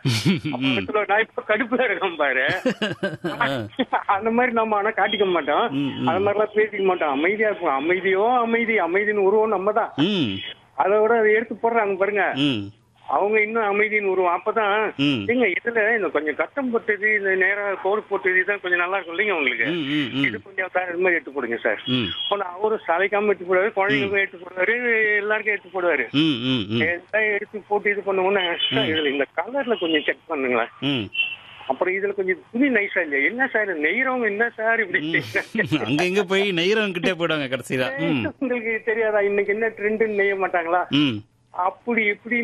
பக்கத்துல நான் இப்ப கடுப்புல இருக்கேன் பாரு அந்த மாதிரி நம்ம ஆனா காட்டிக்க மாட்டோம் ம், ம். அந்த மாதிரிலாம் பேசிக்க மாட்டோம் அமைதியா இருப்போம் அமைதியோ அமைதி அமைதின்னு உருவம் நம்ம தான் ம் அதை விட அதை எடுத்து போடுறாங்க பாருங்க ம் அவங்க இன்னும் அமைதின்னு உருவம் அப்பதான் ம். ஏங்க இதுல இந்த கொஞ்சம் கட்டம் போட்டது இந்த நேரா கோடு போட்டது இதான் கொஞ்சம் நல்லா இருக்கும் இல்லைங்க உங்களுக்கு ம் ம் ம் இது கொஞ்சம் சார் இது மாதிரி எடுத்து போடுங்க சார் ம் ஆனா அவரும் சளைக்காம எடுத்து போடுவாரு குழந்தைங்களுக்கும் எடுத்து போடுவாரு எல்லாருக்கும் எடுத்து போடுவாரு ம் ம் ம் எல்லாம் எடுத்து போட்டு இது பண்ணுவோன்னு இதுல இந்த கலர்ல கொஞ்சம் செக் பண்ணுங்களேன் ம் அப்புறம் இதுல கொஞ்சம் துணி நைஸா இல்லையா என்ன சார் நெய்றவங்க என்ன சார் இப்படி அங்க இங்க போய் நெய்யறவங்க கிட்டே போயிடுவாங்க கடைசியில ம் உங்களுக்கு தெரியாதா இன்னைக்கு என்ன ட்ரெண்டுன்னு நெய்ய மாட்டாங்களா ம் அப்படி இப்படி